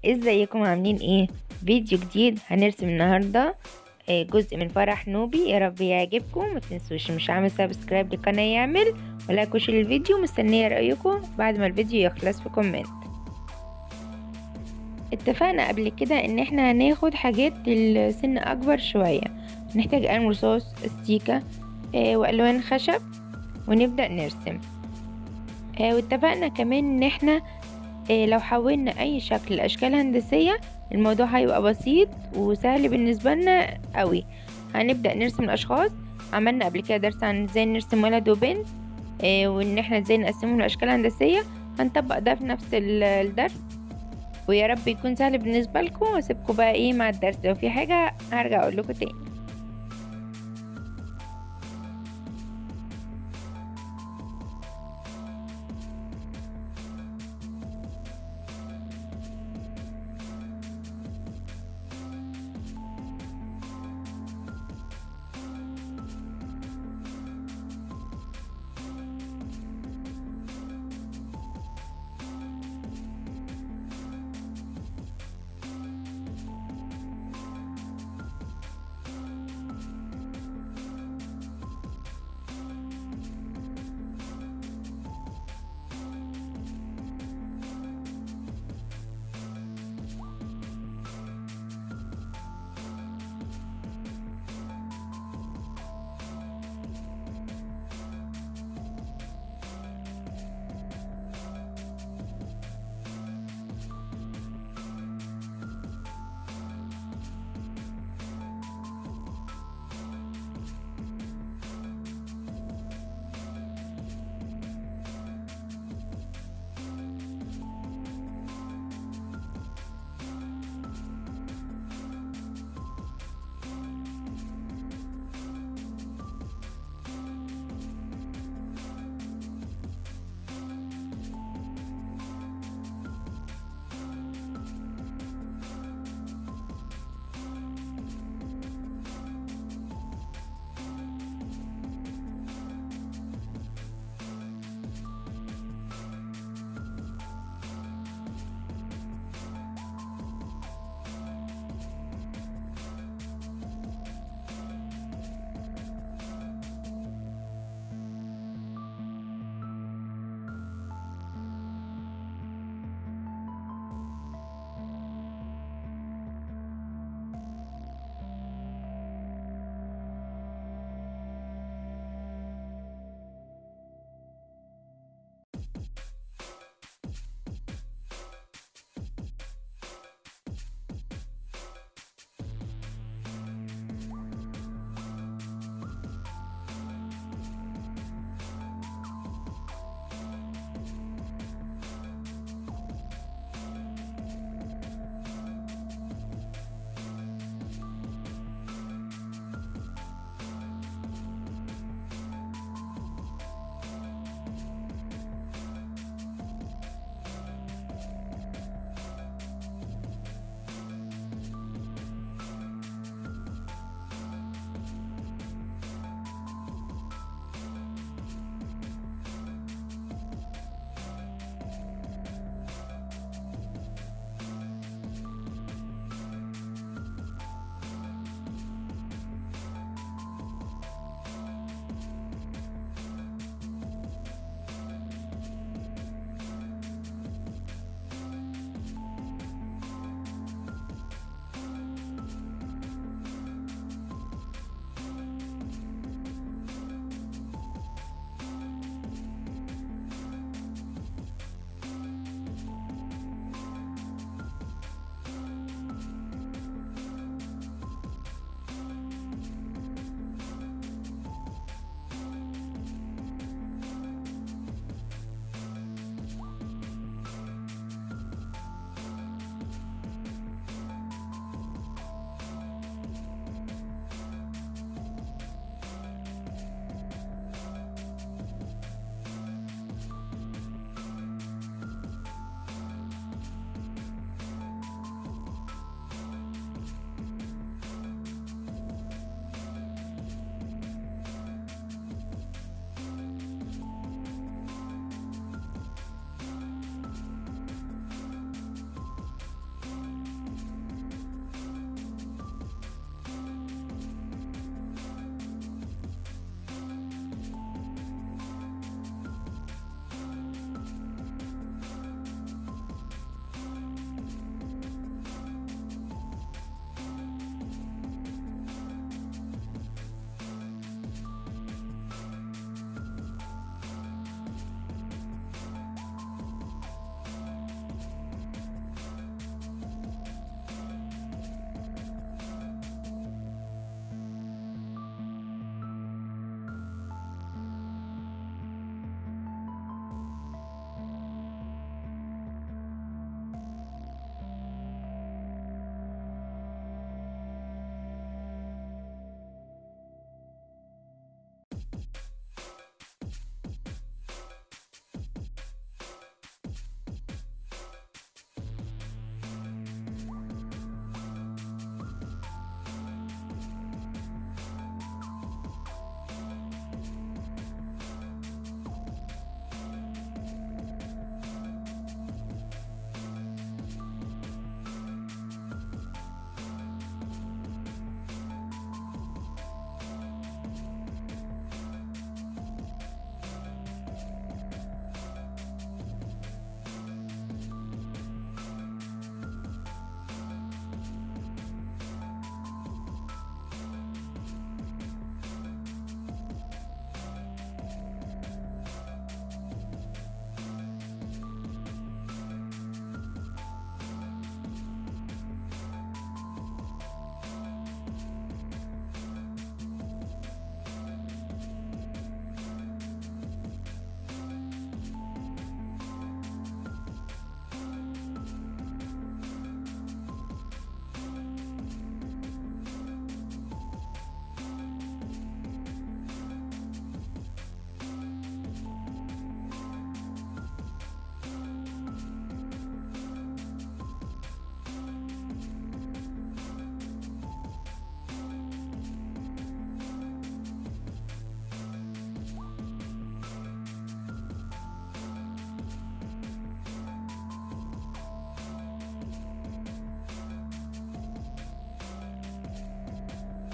ازيكم عاملين ايه فيديو جديد هنرسم النهارده آه، جزء من فرح نوبي يا رب يعجبكم ما تنسوش مش عامل سبسكرايب للقناه يعمل ولايك وشير الفيديو مستنيه رايكم بعد ما الفيديو يخلص في كومنت اتفقنا قبل كده ان احنا هناخد حاجات السن اكبر شويه نحتاج قلم رصاص استيكه آه، والوان خشب ونبدا نرسم آه، واتفقنا كمان ان احنا إيه لو حولنا اي شكل لاشكال هندسيه الموضوع هيبقى بسيط وسهل بالنسبه لنا قوي هنبدا نرسم الاشخاص عملنا قبل كده درس عن ازاي نرسم ولد وبنت إيه وان احنا ازاي نقسمهم لاشكال هندسيه هنطبق ده في نفس الدرس ويا رب يكون سهل بالنسبه لكم واسيبكم بقى ايه مع الدرس لو في حاجه هرجع اقول لكم تاني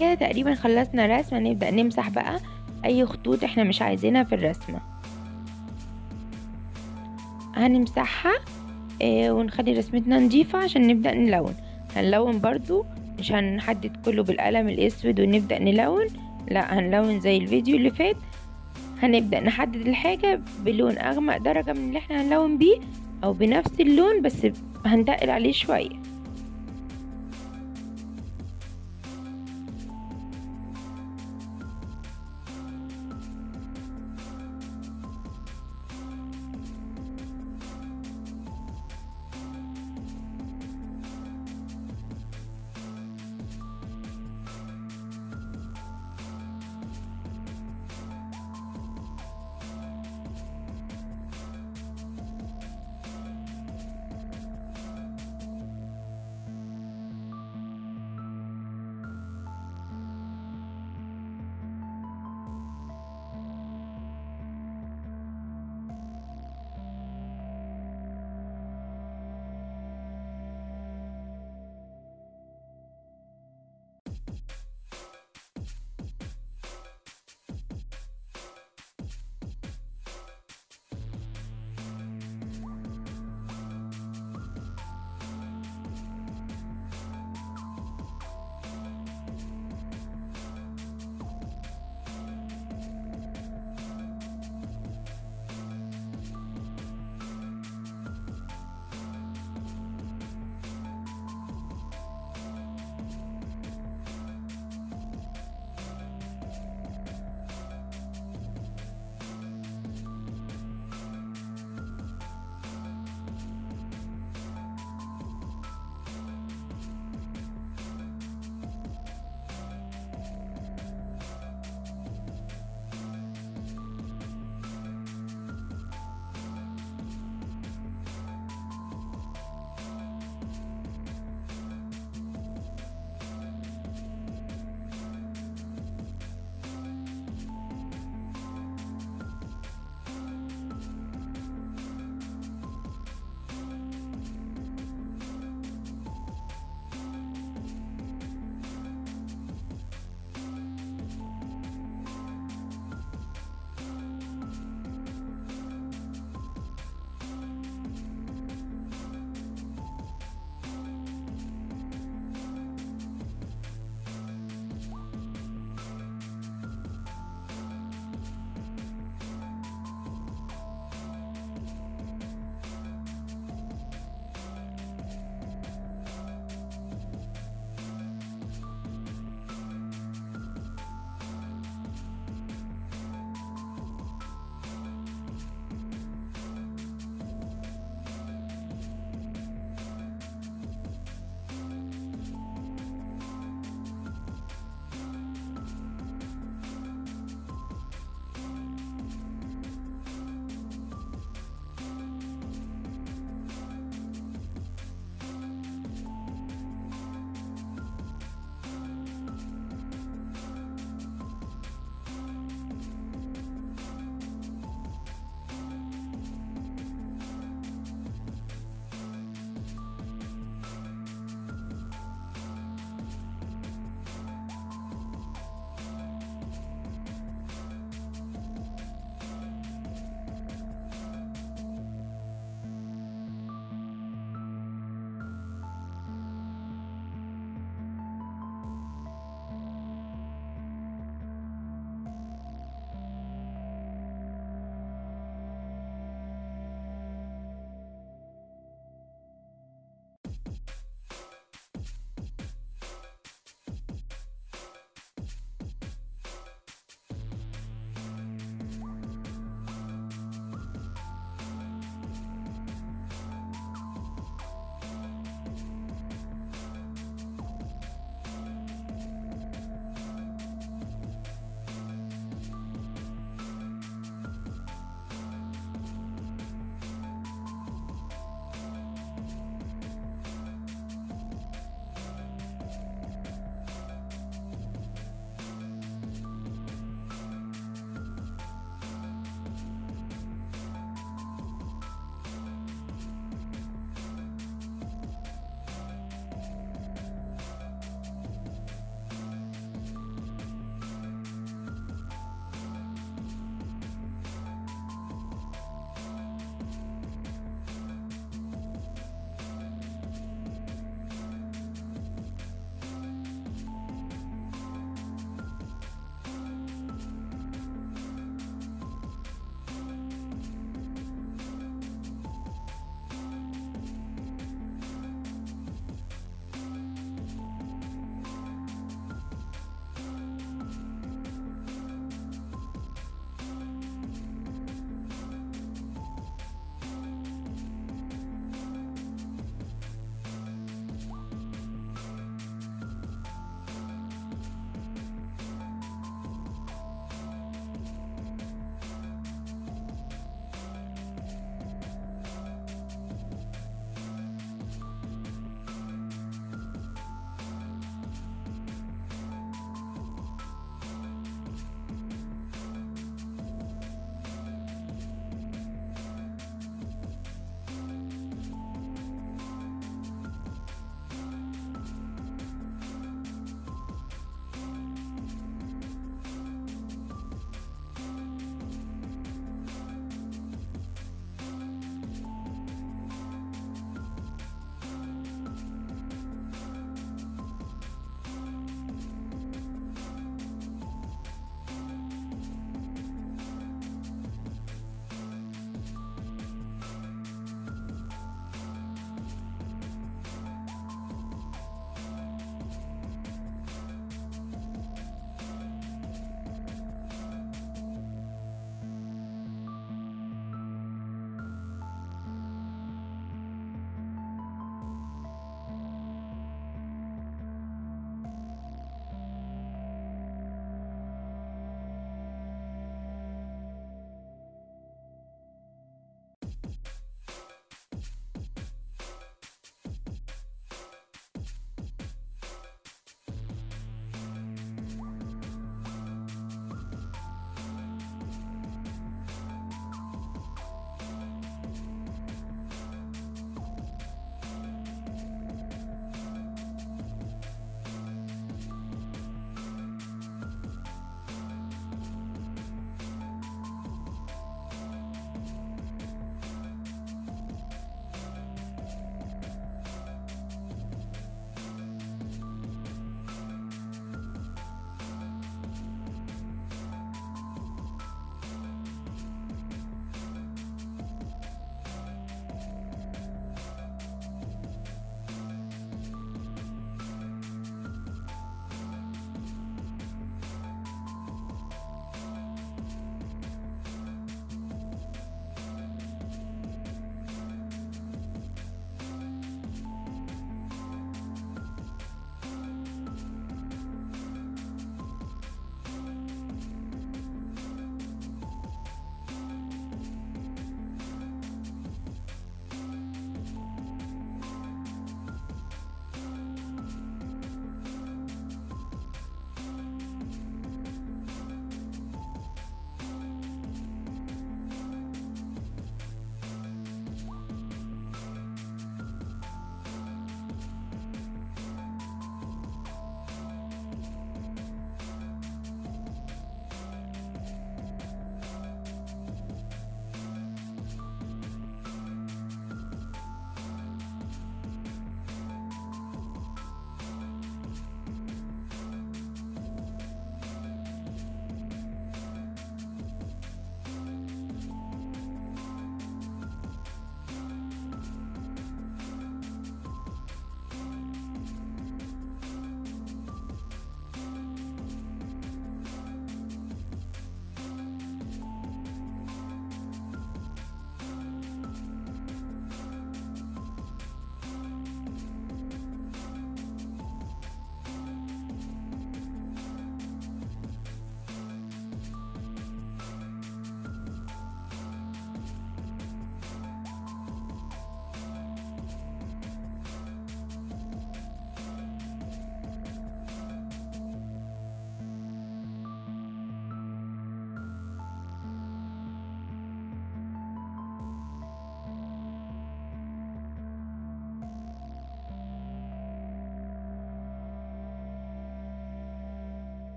كده تقريبا خلصنا رسم هنبدأ نمسح بقى اي خطوط احنا مش عايزينها في الرسمة هنمسحها اه ونخلي رسمتنا نضيفة عشان نبدأ نلون هنلون برضو مش هنحدد كله بالقلم الاسود ونبدأ نلون لا هنلون زي الفيديو اللي فات هنبدأ نحدد الحاجة بلون أغمق درجة من اللي احنا هنلون بيه أو بنفس اللون بس هنتقل عليه شوية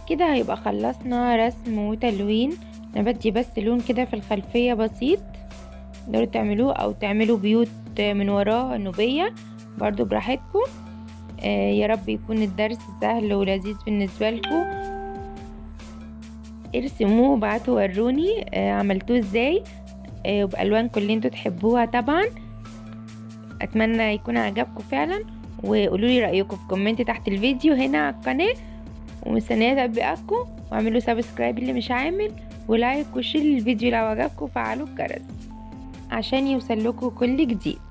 كده هيبقى خلصنا رسم وتلوين انا بدي بس لون كده في الخلفية بسيط تقدروا تعملوه او تعملوا بيوت من وراه نوبية برضو براحتكم آه يا رب يكون الدرس سهل ولذيذ بالنسبة لكم ارسموه وبعتوا وروني آه عملتوه ازاي آه وبألوانكم اللي انتوا تحبوها طبعا اتمنى يكون عجبكم فعلا وقولوا لي رايكم في كومنت تحت الفيديو هنا على القناه ومستنيه تعليقاتكم واعملوا سبسكرايب اللي مش عامل ولايك وشير الفيديو لو عجبكم وفعلوا الجرس عشان يوصل لكم كل جديد